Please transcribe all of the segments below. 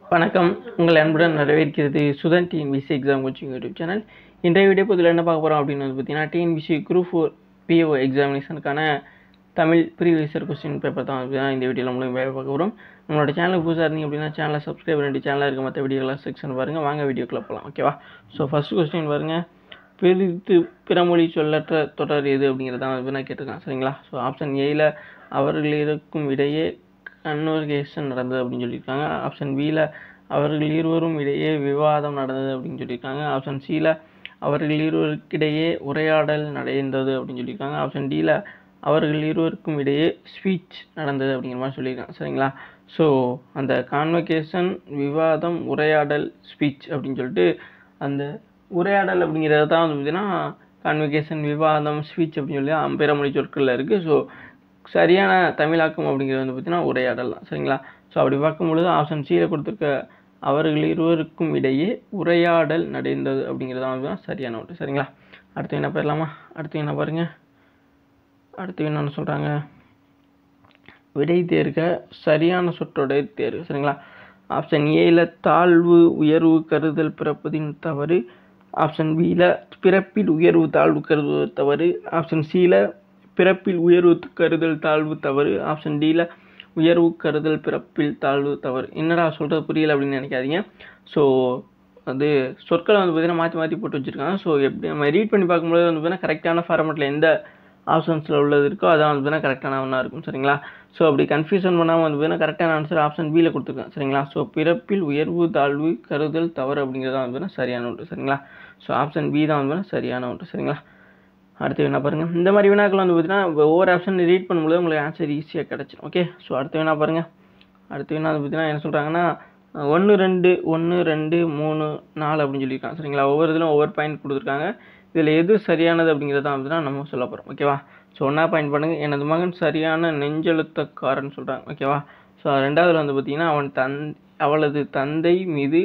வணக்கம் உங்கள் அன்புடன் வரவேற்கிறது Sudhan TNPSC exam coaching YouTube channel இன்றைய வீடியோ பதில் என்ன பார்க்க போகிறோம் அப்படின்னு வந்து பார்த்தீங்கன்னா டிஎன்பிசி குரூப் ஃபோர் பிஓ எக்ஸாமினேஷனுக்கான Tamil previous year question paper தான் வந்து இந்த வீடியோவில் மூலம் வேலை பார்க்க போகிறோம் நம்மளோட சேனலுக்கு புதுசாக இருந்தீங்க அப்படின்னா சேனலை சப்ஸ்கிரைப் பண்ணிட்டு சேனலில் இருக்க மற்ற வீடியோலாம் செக்ஷன் பாருங்கள் வாங்க வீடியோக்குள்ள போகலாம் ஓகேவா ஸோ ஃபஸ்ட் கொஸ்டின் பாருங்கள் பிரித்து பிறமொழி சொல்லற்ற தொடர் எது அப்படிங்கிறத வந்து நான் கேட்டிருக்கேன் சரிங்களா ஸோ ஆப்ஷன் ஏயில் அவர்கள் இருக்கும் இடையே கன்வர்கேஷன் நடந்தது அப்படின்னு சொல்லியிருக்காங்க ஆப்ஷன் பியில் அவர்கள் இருவரும் இடையே விவாதம் நடந்தது அப்படின்னு சொல்லியிருக்காங்க ஆப்ஷன் சியில் அவர்கள் இருவருக்கிடையே உரையாடல் நடந்தது அப்படின்னு சொல்லியிருக்காங்க ஆப்ஷன் டியில் அவர்கள் இருவருக்கும் இடையே ஸ்பீச் நடந்தது அப்படிங்கிற மாதிரி சொல்லியிருக்காங்க சரிங்களா ஸோ அந்த கான்வகேஷன் விவாதம் உரையாடல் ஸ்பீச் அப்படின்னு சொல்லிட்டு அந்த உரையாடல் அப்படிங்கிறது தான் வந்து பார்த்தீங்கன்னா கான்வகேஷன் விவாதம் ஸ்பீச் அப்படின்னு சொல்லி அம்பிரமொழி சொற்களில் இருக்குது ஸோ சரியான தமிழாக்கம் அப்படிங்கிறது வந்து பார்த்தீங்கன்னா உரையாடல் தான் சரிங்களா ஸோ அப்படி பார்க்கும்பொழுது ஆப்ஷன் சியில் கொடுத்துருக்க அவர்கள் இருவருக்கும் இடையே உரையாடல் நடந்தது அப்படிங்கிறது தான் வந்து சரியான ஒன்று சரிங்களா அடுத்து என்ன பெறலாமா அடுத்து என்ன பாருங்க அடுத்து என்னென்னு சொல்கிறாங்க விடை தேர்க சரியான சொற்றொடை தேர்வு சரிங்களா ஆப்ஷன் ஏயில் தாழ்வு உயர்வு கருதல் பிறப்பதின் தவறு ஆப்ஷன் பியில் பிறப்பில் உயர்வு தாழ்வு கருதுவது தவறு ஆப்ஷன் சியில் பிறப்பில் உயர்வு கருதல் தாழ்வு தவறு ஆப்ஷன் டியில் உயர்வு கருதல் பிறப்பில் தாழ்வு தவறு என்னடா சொல்கிறது புரியல அப்படின்னு நினைக்காதீங்க ஸோ அது சொற்களை வந்து பார்த்தீங்கன்னா மாற்றி மாற்றி போட்டு வச்சுருக்காங்க ஸோ எப்படி நம்ம ரீட் பண்ணி பார்க்கும்போது வந்து பார்த்தீங்கன்னா கரெக்டான ஃபார்மெட்டில் எந்த ஆப்ஷன்ஸில் உள்ளது இருக்கோ அதான் வந்து பார்த்தீங்கன்னா கரெக்டான ஒன்றா இருக்கும் சரிங்களா ஸோ அப்படி கன்ஃபியூஷன் பண்ணாமல் வந்து பார்த்தீங்கன்னா கரெக்டான ஆன்சர் ஆப்ஷன் பியில் கொடுத்துருக்கேன் சரிங்களா ஸோ பிறப்பில் உயர்வு தாழ்வு கருதல் தவறு அப்படிங்கிறதா வந்து பார்த்தீங்கன்னா சரியான ஒன்று சரிங்களா ஸோ ஆப்ஷன் பி தான் வந்து பார்த்தீங்கன்னா சரியான ஒன்று சரிங்களா அடுத்து வேணா பாருங்கள் இந்த மாதிரி வினாக்கள் வந்து பார்த்தீங்கன்னா ஒவ்வொரு ஆப்ஷன் ரீட் பண்ணும்போது உங்களுக்கு ஆன்சர் ஈஸியாக கிடச்சிடும் ஓகே ஸோ அடுத்து வேணா பாருங்கள் அடுத்து வேணா வந்து பார்த்தீங்கன்னா என்ன சொல்கிறாங்கன்னா ஒன்று ரெண்டு ஒன்று ரெண்டு மூணு நாலு அப்படின்னு சொல்லியிருக்காங்க சரிங்களா ஒவ்வொரு இதிலும் ஒவ்வொரு பாயிண்ட் கொடுத்துருக்காங்க இதில் எது சரியானது அப்படிங்கிறத வந்து தான் நம்ம சொல்ல போகிறோம் ஓகேவா ஸோ ஒன்றா பாயிண்ட் பண்ணுங்கள் எனது மகன் சரியான நெஞ்செழுத்தக்காரன் சொல்கிறாங்க ஓகேவா ஸோ ரெண்டாவதுல வந்து பார்த்தீங்கன்னா அவன் தன் அவளது தந்தை மீது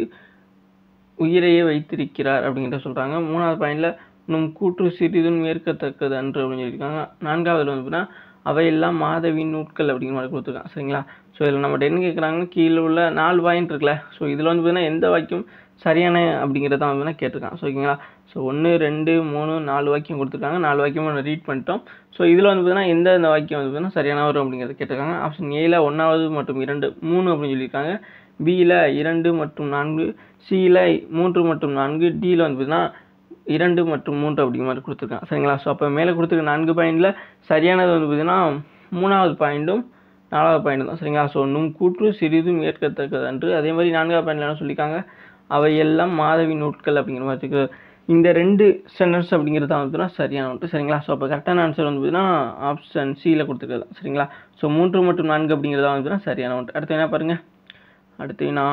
உயிரையே வைத்திருக்கிறார் அப்படிங்கிறத சொல்கிறாங்க மூணாவது பாயிண்டில் நும் கூற்று சிறிதும் ஏற்கத்தக்கது அன்று அப்படின்னு சொல்லியிருக்காங்க நான்காவதுல வந்து பார்த்தீங்கன்னா அவையெல்லாம் மாதவின் நூட்கள் அப்படிங்கிற மாதிரி கொடுத்துருக்காங்க சரிங்களா ஸோ இதில் நம்ம என்ன கேட்குறாங்கன்னா கீழே உள்ள நாலு பாயிண்ட் இருக்குல்ல ஸோ இதில் வந்து பார்த்தீங்கன்னா எந்த வாக்கியம் சரியான அப்படிங்கிறத வந்து கேட்டிருக்காங்க ஸோ ஓகேங்களா ஸோ ஒன்று ரெண்டு மூணு நாலு வாக்கியம் கொடுத்துருக்காங்க நாலு வாக்கியம் நம்ம ரீட் பண்ணிட்டோம் ஸோ இதில் வந்து பார்த்தீங்கன்னா எந்த இந்த வாக்கியம் வந்து பார்த்தீங்கன்னா சரியான வரும் அப்படிங்கிறத கேட்டிருக்காங்க ஆப்ஷன் ஏயில் ஒன்றாவது மற்றும் இரண்டு மூணு அப்படின்னு சொல்லியிருக்காங்க பியில் இரண்டு மற்றும் நான்கு சியில் மூன்று மற்றும் நான்கு டியில் வந்து பார்த்தீங்கன்னா இரண்டு மற்றும் மூன்று அப்படிங்கிற மாதிரி கொடுத்துருக்காங்க சரிங்களா ஸோ அப்போ மேலே கொடுத்துருக்க நான்கு பாயிண்டில் சரியானது வந்து பார்த்தீங்கன்னா மூணாவது பாயிண்ட்டும் நாலாவது பாயிண்ட் தான் சரிங்களா ஸோ நும் கூற்று சிறிதும் ஏற்கத்தக்கது அன்று அதே மாதிரி நான்காவது பாயிண்டில் என்ன சொல்லியிருக்காங்க அவை எல்லாம் மாதவி நூட்கள் அப்படிங்கிற மாதிரி இருக்கு இந்த ரெண்டு சென்டென்ஸ் அப்படிங்கிறது தான் வந்து சரியான ஒன்று சரிங்களா ஸோ அப்போ கரெக்டான ஆன்சர் வந்து பார்த்தீங்கன்னா ஆப்ஷன் சியில் கொடுத்துருக்குது சரிங்களா ஸோ மூன்று மற்றும் நான்கு அப்படிங்கிறதா வந்து சரியான ஒன்று அடுத்து என்ன பாருங்கள் அடுத்து என்ன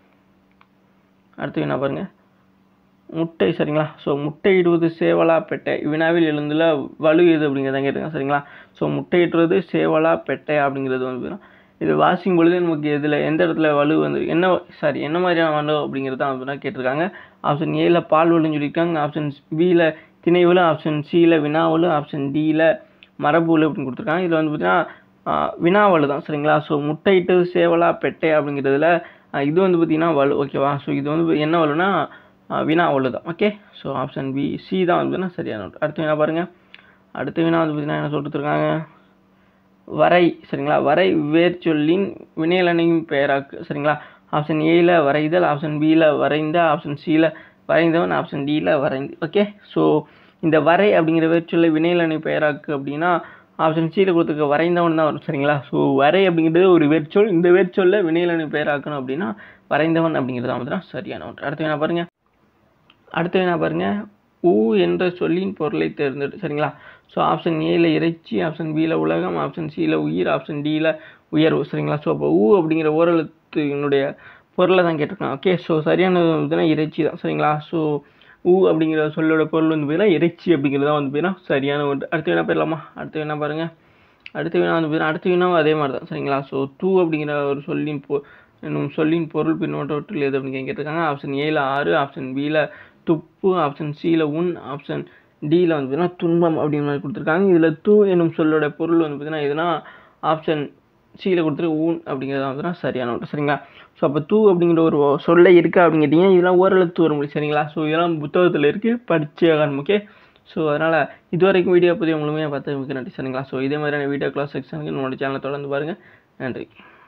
அடுத்து என்ன பாருங்கள் முட்டை சரிங்களா ஸோ முட்டையிடுவது சேவலா பெட்டை வினாவில் எழுந்துள்ள வலு எது அப்படிங்கிறத கேட்டுருங்க சரிங்களா ஸோ முட்டையிடுறது சேவலா பெட்டை அப்படிங்கிறது வந்து இது வாசிக்கும் பொழுது நமக்கு இதில் எந்த இடத்துல வலு வந்து என்ன சாரி என்ன மாதிரியான வலு அப்படிங்கிறது தான் வந்து கேட்டிருக்காங்க ஆப்ஷன் ஏயில் பால் வலுன்னு சொல்லியிருக்காங்க ஆப்ஷன் பியில் திணைவலு ஆப்ஷன் சியில் வினாவலு ஆப்ஷன் டியில் மரபுவலு அப்படின்னு கொடுத்துருக்காங்க இதில் வந்து பார்த்தீங்கன்னா வினாவலு தான் சரிங்களா ஸோ முட்டையிட்டது சேவலா பெட்டை அப்படிங்கிறதுல இது வந்து பார்த்திங்கன்னா வலு ஓகேவா ஸோ இது வந்து என்ன வலுனா வினா தான் okay so option B C தான் வந்து சரியான ஒன்று அடுத்து வினா பாருங்கள் அடுத்த வினா வந்து பார்த்தீங்கன்னா என்ன சொல்லிட்டுருக்காங்க வரை சரிங்களா வரை வேர் சொல்லின் வினையலனையும் பெயராக்கு சரிங்களா ஆப்ஷன் ஏயில் வரைதல் ஆப்ஷன் பியில் வரைந்த ஆப்ஷன் சியில் வரைந்தவன் ஆப்ஷன் டியில் வரைந்து ஓகே ஸோ இந்த வரை அப்படிங்கிற வேர்ச்சொல்லை வினையலனை பெயராக்கு அப்படின்னா ஆப்ஷன் சியில் கொடுத்துருக்க வரைந்தவன் தான் வரும் சரிங்களா ஸோ வரை அப்படிங்கிறது ஒரு வேர்ச்சொல் இந்த வேர்ச்சொல்ல வினையலனை பெயராக்கணும் அப்படின்னா வரைந்தவன் அப்படிங்கிறது தான் வந்து சரியான ஒன்று அடுத்து என்ன பாருங்கள் அடுத்து என்ன பாருங்கள் ஊ என்ற சொல்லின் பொருளை தேர்ந்தெடு சரிங்களா ஸோ ஆப்ஷன் ஏயில் இறைச்சி ஆப்ஷன் பியில் உலகம் ஆப்ஷன் சியில் உயிர் ஆப்ஷன் டியில் உயர்வு சரிங்களா ஸோ அப்போ ஊ அப்படிங்கிற ஓரெழுத்தினுடைய பொருளை தான் கேட்டிருக்காங்க ஓகே ஸோ சரியானது வந்து இறைச்சி தான் சரிங்களா ஸோ ஊ அப்படிங்கிற சொல்லோட பொருள் வந்து பார்த்தீங்கன்னா இறைச்சி அப்படிங்கிறது தான் வந்து பார்த்தீங்கன்னா சரியான ஒன்று அடுத்து வேணா போயிடலாமா அடுத்து வேணா பாருங்கள் அடுத்து வேணா வந்து பார்த்தீங்கன்னா அடுத்து வேணாவும் அதே மாதிரி தான் சரிங்களா ஸோ டூ அப்படிங்கிற ஒரு சொல்லின் பொ என்னும் சொல்லின் பொருள் பின்னோட்டத்தில் எது அப்படின்னு கேட்டிருக்காங்க ஆப்ஷன் ஏயில் ஆறு ஆப்ஷன் பியில் துப்பு ஆப்ஷன் சியில் உன் ஆப்ஷன் டியில் வந்து பார்த்தீங்கன்னா துன்பம் அப்படிங்கிற மாதிரி கொடுத்துருக்காங்க இதில் தூ என்னும் சொல்லோட பொருள் வந்து பார்த்தீங்கன்னா எதுனா ஆப்ஷன் சீல கொடுத்துட்டு ஊன் அப்படிங்கிறது வந்துன்னா சரியான ஒன்று சரிங்களா ஸோ அப்போ தூ அப்படிங்கிற ஒரு சொல்ல இருக்கா அப்படின்னு கேட்டிங்கன்னா இதெல்லாம் ஓரளவு வரும் முடியும் சரிங்களா ஸோ இதெல்லாம் புத்தகத்தில் இருக்குது படிச்சே ஆகணும் ஓகே ஸோ அதனால் இது வரைக்கும் வீடியோ பற்றி முழுமையாக பார்த்து மிக்க நன்றி சரிங்களா ஸோ இதே மாதிரியான வீடியோ கிளாஸ் செக்ஷனுக்கு நம்மளோட சேனலை தொடர்ந்து பாருங்கள் நன்றி